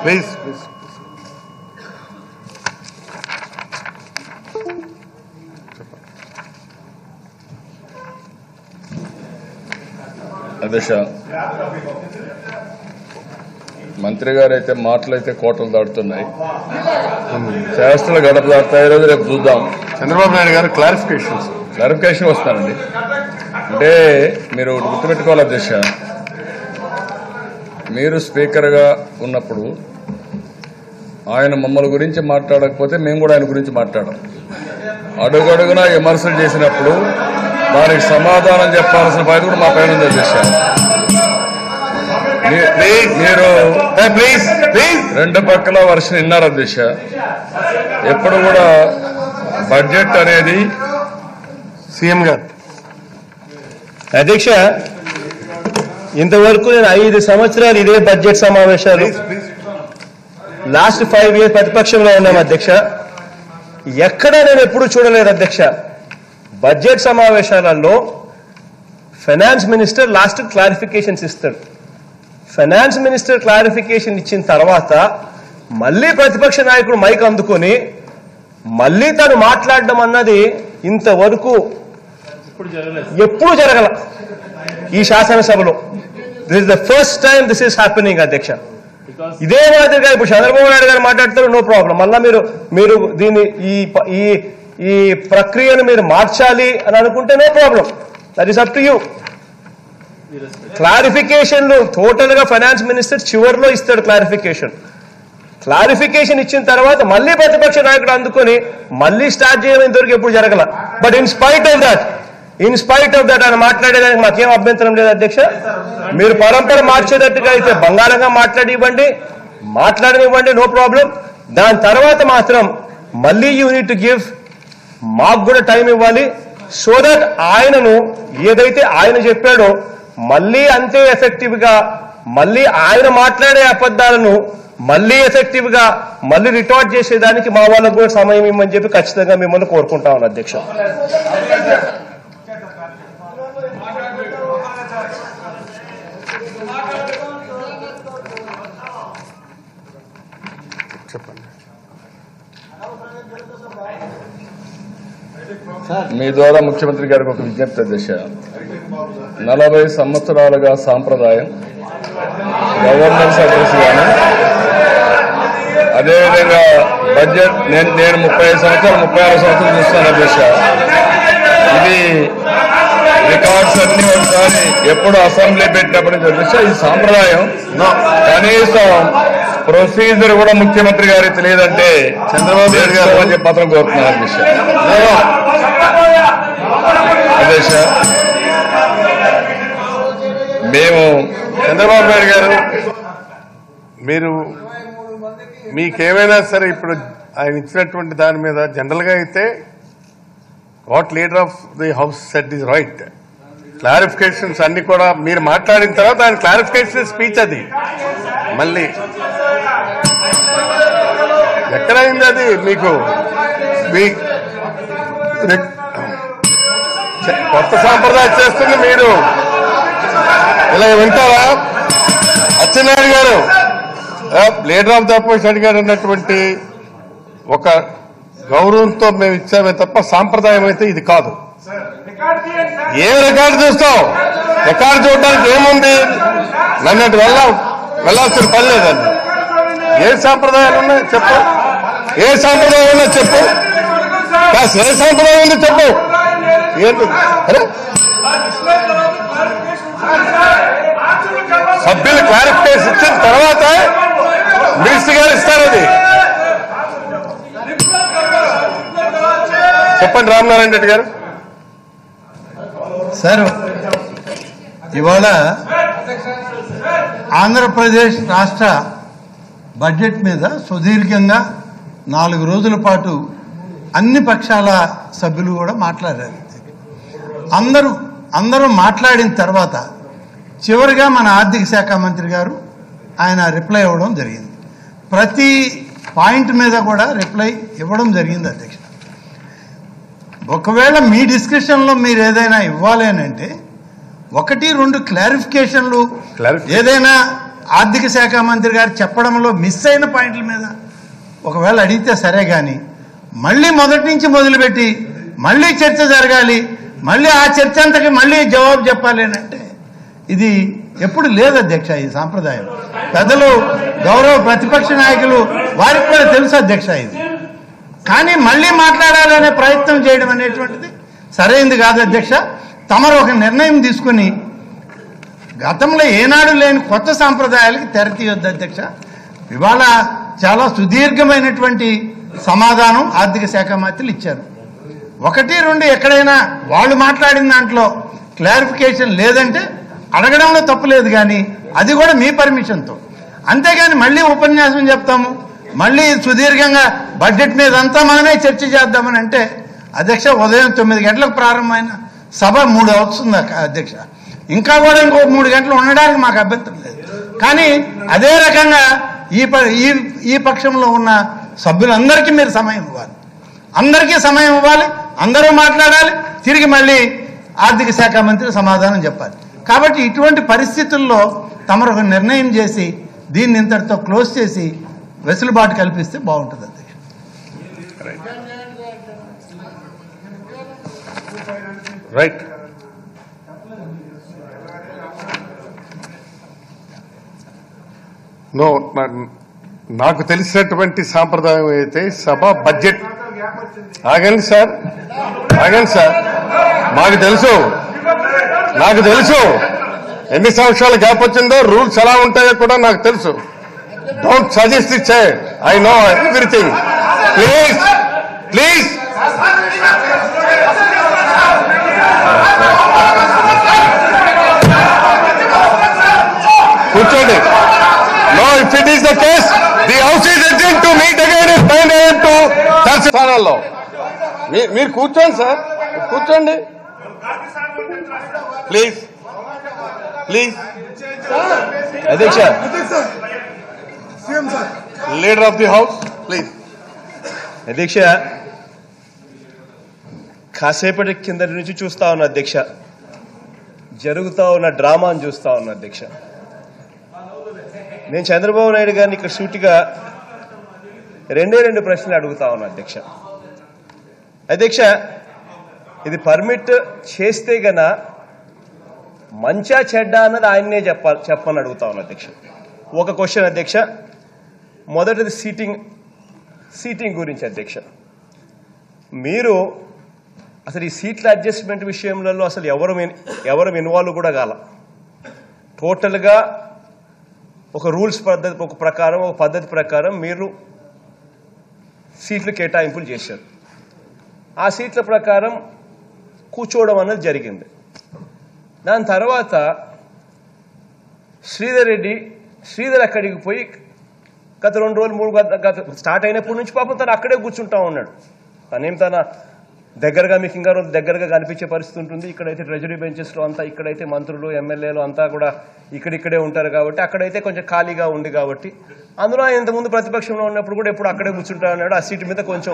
Please please అధ్యక్ష మంత్రి గారు అయితే మాటలైతే కోటలు దాటుతున్నాయి శాస్త్రాలు గడప దాటుతాయి రోజు రేపు చూద్దాం చంద్రబాబు నాయుడు గారు క్లారిఫికేషన్స్ క్లారిఫికేషన్ వస్తానండి అంటే మీరు ఒకటి గుర్తుపెట్టుకోవాలి అధ్యక్ష మీరు స్పీకర్గా ఉన్నప్పుడు ఆయన మమ్మల్ని గురించి మాట్లాడకపోతే మేము కూడా ఆయన గురించి మాట్లాడాం అడుగడుగునా విమర్శలు చేసినప్పుడు దానికి సమాధానం చెప్పాల్సిన బాధ్యత కూడా మా పైన ఉంది అధ్యక్ష మీ- మీరు ప్లీజ్ ప్లీజ్ రెండు పక్కల వర్షం విన్నారు అధ్యక్ష ఎప్పుడు కూడా బడ్జెట్ అనేది సీఎం గారు అధ్యక్ష ఇంతవరకు నేను ఐదు సంవత్సరాలు ఇదే బడ్జెట్ సమావేశాలు please please last five years ప్రతిపక్షంలో ఉన్నాం అధ్యక్ష ఎక్కడ నేను ఎప్పుడు చూడలేదు అధ్యక్ష బడ్జెట్ సమావేశాలలో ఫైనాన్స్ మినిస్టర్ లాస్ట్ క్లారిఫికేషన్స్ ఇస్తాడు ఫైనాన్స్ మినిస్టర్ క్లారిఫికేషన్ ఇచ్చిన తర్వాత మళ్ళీ ప్రతిపక్ష నాయకుడు మైక్ అందుకొని మళ్ళీ తను మాట్లాడడం అన్నది ఇంతవరకు ఎప్పుడు జరగల ఈ శాసనసభలో this is the first time this is happening అధ్యక్ష ఇదే మాదిరిగా ఇప్పుడు చంద్రబాబు నాయుడు గారు మాట్లాడతారు నో ప్రాబ్లం మళ్ళా మీరు మీరు దీన్ని ఈ ప- ఈ ఈ ప్రక్రియను మీరు మార్చాలి అని అనుకుంటే no problem that is up to you క్లారిఫికేషన్లు టోటల్ గా ఫైనాన్స్ మినిస్టర్ చివరిలో ఇస్తాడు క్లారిఫికేషన్ క్లారిఫికేషన్ ఇచ్చిన తర్వాత మళ్ళీ ప్రతిపక్ష నాయకుడు అందుకొని మళ్ళీ స్టార్ట్ చేయడం ఇంతవరకు ఎప్పుడు జరగల but in spite of that in spite of that ఆయన మాట్లాడేదానికి మాకేం అభ్యంతరం లేదు అధ్యక్ష మీరు పరంపర మార్చేటట్టుగా అయితే బంగాళంగా మాట్లాడి ఇవ్వండి మాట్లాడనివ్వండి నో ప్రాబ్లం దాని తర్వాత మాత్రం మళ్ళీ యూనిట్ టు గివ్ మాకు కూడా టైం ఇవ్వాలి సో దట్ ఆయనను ఏదైతే ఆయన చెప్పాడో మళ్ళీ అంతే ఎఫెక్టివ్ గా మళ్ళీ ఆయన మాట్లాడే అబద్ధాలను మళ్ళీ ఎఫెక్టివ్ గా మళ్ళీ రిటార్ట్ చేసేదానికి మా వాళ్ళకు కూడా సమయం ఇవ్వమని చెప్పి ఖచ్చితంగా మిమ్మల్ని కోరుకుంటా ఉన్నాను అధ్యక్ష చెప్పండి మీ ద్వారా ముఖ్యమంత్రి గారికి ఒక విజ్ఞప్తి అధ్యక్ష నలభై సంవత్సరాలుగా సాంప్రదాయం గవర్నెన్స్ అడ్రస్ కానీ అదేవిధంగా బడ్జెట్ నేను నేను ముప్పై ఐదు సంవత్సరాలు ముప్పై ఆరు సంవత్సరాలు చూస్తాను అధ్యక్ష ఇది రికార్డ్స్ అన్ని ఒకసారి ఎప్పుడు అసెంబ్లీ పెట్టినప్పటి నుంచి అధ్యక్ష ఈ సాంప్రదాయం కనీసం ప్రొసీజర్ కూడా ముఖ్యమంత్రి గారికి తెలియదంటే చంద్రబాబు నాయుడు గారు అని చెప్పి మాత్రం కోరుతున్నాను అధ్యక్ష అధ్యక్ష మేము చంద్రబాబు నాయుడు గారు మీరు మీకేమైనా సరే ఇప్పుడు ఆయన ఇచ్చినటువంటి దాని మీద జనరల్ గా అయితే what leader of the house said is right clarifications అన్ని కూడా మీరు మాట్లాడిన తర్వాత ఆయన క్లారిఫికేషన్ స్పీచ్ అది మళ్ళీ ఎక్కడైంది అది మీకు మీ రి- చె- కొత్త సాంప్రదాయం చేస్తుంది మీరు ఇలా వింటారా అచ్చెన్నాయుడు గారు లీడర్ ఆఫ్ ద అపోజిషన్ అడిగారు అన్నటువంటి ఒక గౌరవంతో మేము ఇచ్చామే తప్ప సాంప్రదాయం అయితే ఇది కాదు ఏ రికార్డు చూస్తావు రికార్డు చూడడానికి ఏముంది నన్ను అటు వెళ్ళ వెళ్ళాల్సిన పని లేదండి ఏ సాంప్రదాయాలు ఉన్నాయి చెప్పు ఏ సాంప్రదాయం ఉన్నా చెప్పు కాస్త ఏ సాంప్రదాయం ఉంది చెప్పు ఏంటి అరే సభ్యులు క్లారిఫికేషన్ ఇచ్చిన తర్వాత మినిస్టర్ గారు ఇస్తారు అది చెప్పండి రామనారాయణ రెడ్డి గారు సార్ ఇవాళ ఆంధ్రప్రదేశ్ రాష్ట్ర బడ్జెట్ మీద సుదీర్ఘంగా నాలుగు రోజుల పాటు అన్ని పక్షాల సభ్యులు కూడా మాట్లాడారు అందరూ అందరూ మాట్లాడిన తర్వాత చివరిగా మన ఆర్థిక శాఖ మంత్రి గారు ఆయన రిప్లై ఇవ్వడం జరిగింది ప్రతి పాయింట్ మీద కూడా రిప్లై ఇవ్వడం జరిగింది అధ్యక్ష ఒకవేళ మీ డిస్కషన్లో మీరు ఏదైనా ఇవ్వాలి అని అంటే ఒకటి రెండు క్లారిఫికేషన్లు Clarification. ఏదైనా ఆర్థిక శాఖ మంత్రి గారు చెప్పడంలో మిస్ అయిన పాయింట్ల మీద ఒకవేళ అడిగితే సరే కానీ మళ్ళీ మొదటి నుంచి మొదలుపెట్టి మళ్ళీ చర్చ జరగాలి మళ్ళీ ఆ చర్చ అంతకి మళ్ళీ జవాబు చెప్పాలి అని అంటే ఇది ఎప్పుడు లేదు అధ్యక్ష ఈ సాంప్రదాయం పెద్దలు గౌరవ ప్రతిపక్ష నాయకులు వారికి కూడా తెలుసు అధ్యక్ష ఇది కానీ మళ్ళీ మాట్లాడాలనే ప్రయత్నం చేయడం అనేటువంటిది సరైంది కాదు అధ్యక్ష తమరు ఒక నిర్ణయం తీసుకుని గతంలో ఏనాడు లేని కొత్త సాంప్రదాయాలకి తెర తీయొద్దు అధ్యక్ష ఇవాళ చాలా సుదీర్ఘమైనటువంటి సమాధానం ఆర్థిక శాఖ మంత్రులు ఇచ్చారు ఒకటి రెండు ఎక్కడైనా వాళ్ళు మాట్లాడిన దాంట్లో క్లారిఫికేషన్ లేదంటే అడగడంలో తప్పు లేదు కానీ అది కూడా మీ పర్మిషన్తో అంతేగాని మళ్ళీ ఉపన్యాసం చెప్తాము మళ్ళీ సుదీర్ఘంగా బడ్జెట్ మీద అంతా మనమే చర్చ చేద్దామని అంటే అధ్యక్ష ఉదయం తొమ్మిది గంటలకు ప్రారంభమైన సభ మూడు అవుతుంది అక్క- అధ్యక్ష ఇంకా కూడా ఇంకో మూడు గంటలు ఉండడానికి మాకు అభ్యంతరం లేదు కానీ అదే రకంగా ఈ ప- ఈ ఈ పక్షంలో ఉన్న సభ్యులందరికీ మీరు సమయం ఇవ్వాలి అందరికీ సమయం ఇవ్వాలి అందరూ మాట్లాడాలి తిరిగి మళ్ళీ ఆర్థిక శాఖ మంత్రి సమాధానం చెప్పాలి కాబట్టి ఇటువంటి పరిస్థితుల్లో తమరు ఒక నిర్ణయం చేసి దీన్ని ఇంతటితో క్లోజ్ చేసి వెసులుబాటు కల్పిస్తే బాగుంటుంది అధ్యక్ష రైట్ నో నా- నాకు తెలిసినటువంటి సాంప్రదాయం అయితే సభ బడ్జెట్ ఆగండి సార్ ఆగండి సార్ మాకు తెలుసు నాకు తెలుసు ఎన్ని సంవత్సరాల గ్యాప్ వచ్చిందో రూల్స్ ఎలా ఉంటాయో కూడా నాకు తెలుసు don't suggest it I know everything please please కూర్చోండి no if it is the case the house is edging to meet again is fine to స్థానాల్లో మీ- మీరు కూర్చోండి సార్ కూర్చోండి ప్లీజ్ ప్లీజ్ అధ్యక్ష leader of the house please అధ్యక్ష కాసేపటి కిందటి నుంచి చూస్తా ఉన్నా అధ్యక్ష జరుగుతా ఉన్న డ్రామాను చూస్తా ఉన్నా అధ్యక్ష నేను చంద్రబాబు నాయుడు గారిని ఇక్కడ సూటిగా రెండే రెండు ప్రశ్నలు అడుగుతా ఉన్నా అధ్యక్ష అధ్యక్ష ఇది పర్మిట్ చేస్తే గన మంచా చెడ్డ అన్నది ఆయన్నే చెప్పాలి చెప్పని అడుగుతా ఉన్నా అధ్యక్ష ఒక క్వశ్చన్ అధ్యక్ష మొదటిది సీటింగ్ సీటింగ్ గురించి అధ్యక్ష మీరు అసలు ఈ సీట్ల అడ్జస్ట్మెంట్ విషయంలో అసలు ఎవరు ఇన్- ఎవరు ఇన్వాల్వ్ కూడా కాల టోటల్గా ఒక రూల్స్ పద్ధతి ఒక ప్రకారం ఒక పద్ధతి ప్రకారం మీరు సీట్లు కేటాయింపులు చేశారు ఆ సీట్ల ప్రకారం కూర్చోవడం అన్నది జరిగింది దాని తర్వాత శ్రీధర్ రెడ్డి శ్రీధర్ అక్కడికి పోయి గత రెండు రోజులు మూడు గత గత స్టార్ట్ అయినప్పటి నుంచి పాపం తను అక్కడే కూర్చుంటా ఉన్నాడు తనేం తన దగ్గరగా మీకు ఇంకా రోజు దగ్గరగా కనిపించే పరిస్థితి ఉంటుంది ఇక్కడైతే ట్రెజరీ బెంచెస్లో అంతా ఇక్కడైతే మంత్రులు ఎమ్మెల్యేలు అంతా కూడా ఇక్కడిక్కడే ఉంటారు కాబట్టి అక్కడైతే కొంచెం ఖాళీగా ఉంది కాబట్టి అందులో ఆయన ఇంతకుముందు ప్రతిపక్షంలో ఉన్నప్పుడు కూడా ఎప్పుడు అక్కడే కూర్చుంటా ఉన్నాడు ఆ సీటు మీద కొంచెం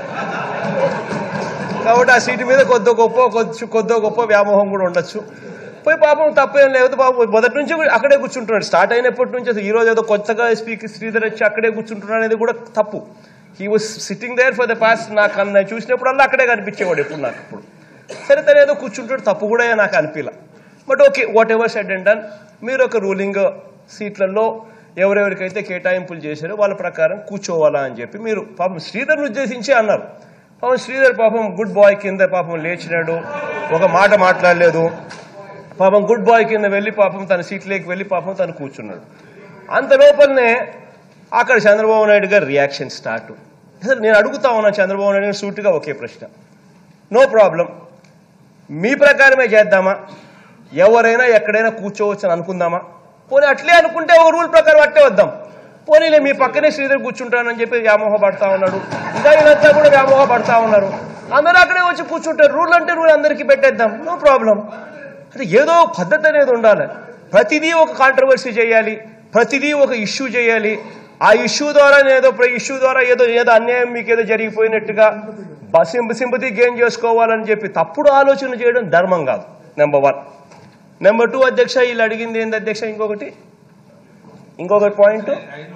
కాబట్టి ఆ సీటు మీద కొద్దో గొప్ప కొద్ది కొద్దో గొప్ప వ్యామోహం కూడా ఉండొచ్చు పోయి పాపం తప్పేం లేదు పాపం మొదటి నుంచి కూడా అక్కడే కూర్చుంటున్నాడు స్టార్ట్ అయినప్పటి నుంచి అసలు ఈ రోజు ఏదో కొత్తగా స్పీకర్ శ్రీధర్ వచ్చి అక్కడే కూర్చుంటున్నాడు అనేది కూడా తప్పు he was sitting there for the past నాకు అన్న చూసినప్పుడల్లా అక్కడే కనిపించేవాడు ఎప్పుడు నాకు ఇప్పుడు సరే తను ఏదో కూర్చుంటాడు తప్పు కూడా నాకు అనిపించలే but okay whatever said and done మీరు ఒక రూలింగ్ సీట్లలో ఎవరెవరికైతే కేటాయింపులు చేశారో వాళ్ళ ప్రకారం కూర్చోవాలా అని చెప్పి మీరు పాపం శ్రీధర్ని ఉద్దేశించి అన్నారు పాపం శ్రీధర్ పాపం గుడ్ బాయ్ కింద పాపం లేచినాడు ఒక మాట మాట్లాడలేదు పాపం గుడ్ బాయ్ కింద వెళ్ళి పాపం తన సీట్లోకి వెళ్ళి పాపం తను కూర్చున్నాడు అంత లోపలనే అక్కడ చంద్రబాబు నాయుడు గారు రియాక్షన్ స్టార్ట్ అసలు నేను అడుగుతా ఉన్నా చంద్రబాబు నాయుడు గారు సూటిగా ఒకే ప్రశ్న నో ప్రాబ్లం మీ ప్రకారమే చేద్దామా ఎవరైనా ఎక్కడైనా కూర్చోవచ్చు అని అనుకుందామా పోనీ అట్లే అనుకుంటే ఒక రూల్ ప్రకారం అట్టే వద్దాం పోనీలే మీ పక్కనే శ్రీధర్ కూర్చుంటానని చెప్పి వ్యామోహ పడతా ఉన్నాడు ఇంకా వీళ్ళంతా కూడా వ్యామోహ పడతా ఉన్నారు అందరూ అక్కడే వచ్చి కూర్చుంటారు రూల్ అంటే రూల్ అందరికీ పెట్టేద్దాం నో ప్రాబ్లం అంటే ఏదో పద్ధతి అనేది ఉండాలి ప్రతిదీ ఒక కాంట్రవర్సీ చేయాలి ప్రతిదీ ఒక ఇష్యూ చేయాలి ఆ ఇష్యూ ద్వారా ఏదో ఇష్యూ ద్వారా ఏదో ఏదో అన్యాయం మీకు ఏదో జరిగిపోయినట్టుగా సింపతి గెయిన్ చేసుకోవాలని చెప్పి తప్పుడు ఆలోచన చేయడం ధర్మం కాదు నెంబర్ వన్ నెంబర్ టూ అధ్యక్ష వీళ్ళు అడిగింది ఏంది అధ్యక్ష ఇంకొకటి ఇంకొక పాయింట్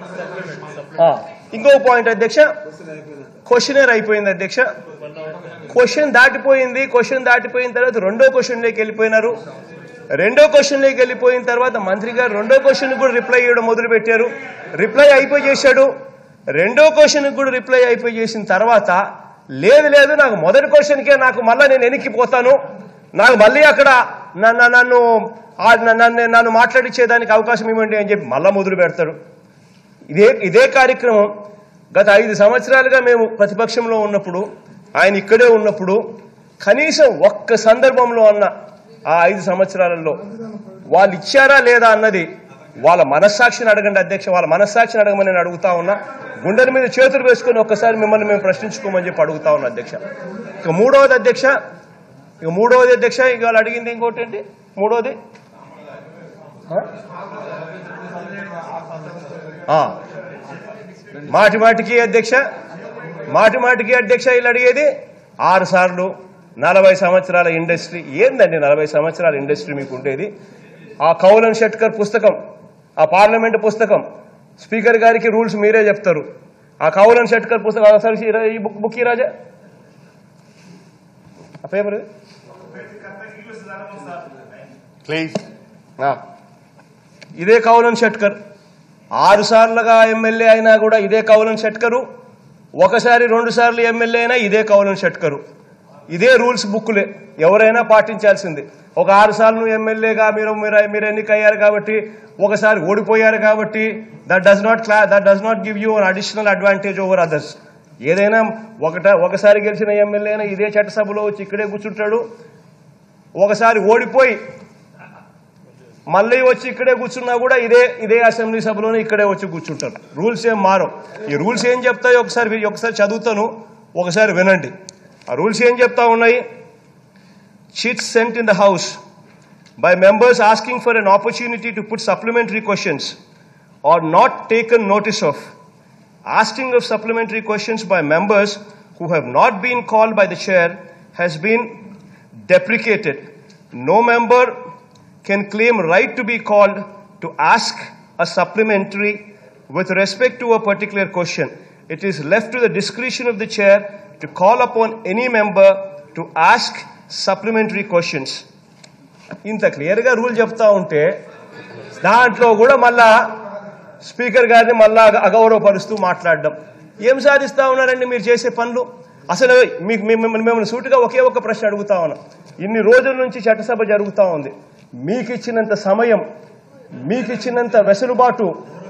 ఇంకొక పాయింట్ అధ్యక్ష క్వశ్చనర్ అయిపోయింది అధ్యక్ష క్వశ్చన్ దాటిపోయింది క్వశ్చన్ దాటిపోయిన తర్వాత రెండో క్వశ్చన్లోకి వెళ్ళిపోయినారు రెండో క్వశ్చన్లోకి వెళ్ళిపోయిన తర్వాత మంత్రి గారు రెండో క్వశ్చన్ కూడా రిప్లై ఇవ్వడం మొదలు పెట్టారు రిప్లై అయిపోయి చేశాడు రెండో క్వశ్చన్ కూడా రిప్లై అయిపోయి చేసిన తర్వాత లేదు లేదు నాకు మొదటి క్వశ్చన్కే నాకు మళ్ళీ నేను వెనక్కిపోతాను నాకు మళ్ళీ అక్కడ నన్ను నన్ను ఆ- నన్ను నన్ను మాట్లాడించేదానికి అవకాశం ఇవ్వండి అని చెప్పి మళ్ళా మొదలు పెడతాడు ఇదే ఇదే కార్యక్రమం గత ఐదు సంవత్సరాలుగా మేము ప్రతిపక్షంలో ఉన్నప్పుడు ఆయన ఇక్కడే ఉన్నప్పుడు కనీసం ఒక్క సందర్భంలో అన్న ఆ ఐదు సంవత్సరాలలో వాళ్ళు ఇచ్చారా లేదా అన్నది వాళ్ళ మనస్సాక్షిని అడగండి అధ్యక్ష వాళ్ళ మనస్సాక్షిని అడగమని నేను అడుగుతా ఉన్నా గుండెల మీద చేతులు వేసుకొని ఒక్కసారి మిమ్మల్ని మేము ప్రశ్నించుకోమని చెప్పి అడుగుతా ఉన్నా అధ్యక్ష ఇక మూడవది అధ్యక్ష ఇక మూడవది అధ్యక్ష ఇక వాళ్ళు అడిగింది ఇంకోటి ఏంటి మూడవది ఆ? ఆ. మాటి మాటికి అధ్యక్ష మాటి మాటికి అధ్యక్ష వీళ్ళు అడిగేది ఆరు సార్లు నలభై సంవత్సరాల ఇండస్ట్రీ ఏందండి నలభై సంవత్సరాల ఇండస్ట్రీ మీకు ఉండేది ఆ కౌలన్ షెట్కర్ పుస్తకం ఆ పార్లమెంట్ పుస్తకం స్పీకర్ గారికి రూల్స్ మీరే చెప్తారు ఆ కౌలన్ షెట్కర్ పుస్తకం ఒకసారి ఈ రా- ఈ బుక్ బుక్ ఈ రాజా ఆ పేపర్ ఇది? ప్లీజ్ ఆ. ఇదే కౌలన్ షెట్కర్ ఆరు సార్లుగా ఎమ్మెల్యే అయినా కూడా ఇదే కౌలన్ షెట్కరు ఒకసారి రెండు సార్లు ఎమ్మెల్యే అయినా ఇదే కౌలన్ షెట్కరు ఇదే రూల్స్ బుక్లే ఎవరైనా పాటించాల్సింది ఒక ఆరు సార్లు ఎమ్మెల్యేగా మీరు మీరు మీరు ఎన్నికయ్యారు కాబట్టి ఒకసారి ఓడిపోయారు కాబట్టి దట్ డస్ నాట్ క్లా that does not give you an additional advantage over others ఏదైనా ఒకట ఒకసారి గెలిచిన ఎమ్మెల్యే అయినా ఇదే చట్టసభలో వచ్చి ఇక్కడే కూర్చుంటాడు ఒకసారి ఓడిపోయి మళ్ళీ వచ్చి ఇక్కడే కూర్చున్నా కూడా ఇదే ఇదే అసెంబ్లీ సభలోనే ఇక్కడే వచ్చి కూర్చుంటారు రూల్స్ ఏం మారవు ఈ రూల్స్ ఏం చెప్తాయో ఒకసారి వి- ఒకసారి చదువుతాను ఒకసారి వినండి ఆ రూల్స్ ఏం చెప్తా ఉన్నాయి chits sent in the house by members asking for an opportunity to put supplementary questions are not taken notice of asking of supplementary questions by members who have not been called by the chair has been deprecated. No member can claim right to be called to ask a supplementary with respect to a particular question. It is left to the discretion of the chair to call upon any member to ask supplementary questions. ఇంత క్లియర్గా rule చెప్తా ఉంటే దాంట్లో కూడా మళ్ళా speaker గారిని మళ్ళా అగ- అగౌరవపరుస్తూ మాట్లాడడం ఏం సాధిస్తా ఉన్నారండి మీరు చేసే పనులు అసలు మీకు మేము మిమ్మల్ని సూటిగా ఒకే ఒక ప్రశ్న అడుగుతా ఉన్నాం ఇన్ని రోజుల నుంచి చట్టసభ జరుగుతూ ఉంది మీకు ఇచ్చినంత సమయం మీకు ఇచ్చినంత వెసులుబాటు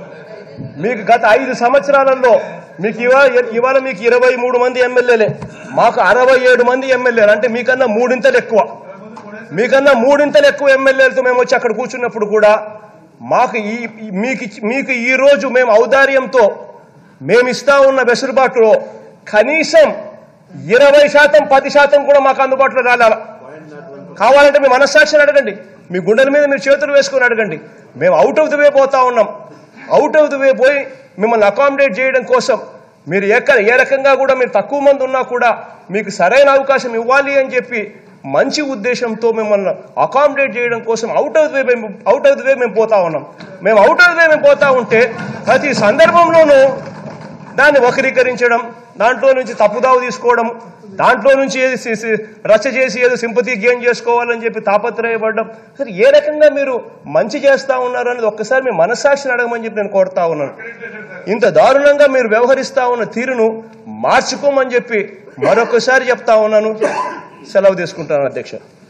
మీకు గత ఐదు సంవత్సరాలలో మీకు ఇవాళ ఇవాళ మీకు ఇరవై మూడు మంది ఎమ్మెల్యేలే మాకు అరవై ఏడు మంది ఎమ్మెల్యేలు అంటే మీకన్నా మూడింతలు ఎక్కువ మీకన్నా మూడింతలు ఎక్కువ ఎమ్మెల్యేలతో మేము వచ్చి అక్కడ కూర్చున్నప్పుడు కూడా మాకు ఈ ఈ- మీకు ఇచ్చి- మీకు ఈ రోజు మేము ఔదార్యంతో మేము ఇస్తా ఉన్న వెసులుబాటులో కనీసం ఇరవై శాతం పది శాతం కూడా మాకు అందుబాటులో రాలేలా కావాలంటే మీ మనస్సాక్షిని అడగండి మీ గుండెల మీద మీరు చేతులు వేసుకొని అడగండి మేము అవుట్ ఆఫ్ ది వే పోతా ఉన్నాం అవుట్ ఆఫ్ ది వే పోయి మిమ్మల్ని అకామిడేట్ చేయడం కోసం మీరు ఎక్కడ ఏ రకంగా కూడా మీరు తక్కువ మంది ఉన్నా కూడా మీకు సరైన అవకాశం ఇవ్వాలి అని చెప్పి మంచి ఉద్దేశంతో మిమ్మల్ని అకామిడేట్ చేయడం కోసం అవుట్ ఆఫ్ ది వే మేము అవుట్ ఆఫ్ ది వే మేము పోతా ఉన్నాం మేము అవుట్ ఆఫ్ ది వే మేము పోతా ఉంటే ప్రతి సందర్భంలోనూ దాన్ని వక్రీకరించడం దాంట్లో నుంచి తప్పుదావు తీసుకోవడం దాంట్లో నుంచి ఏది సి- సి- రచ్చ చేసి ఏదో సింపతి గెయిన్ చేసుకోవాలని చెప్పి తాపత్రయపడడం అసలు ఏ రకంగా మీరు మంచి చేస్తా ఉన్నారు అనేది ఒక్కసారి మీ మనస్సాక్షిని అడగమని చెప్పి నేను కోరుతా ఉన్నాను ఇంత దారుణంగా మీరు వ్యవహరిస్తా ఉన్న తీరును మార్చుకోమని చెప్పి మరొకసారి చెప్తా ఉన్నాను సెలవు తీసుకుంటాను అధ్యక్ష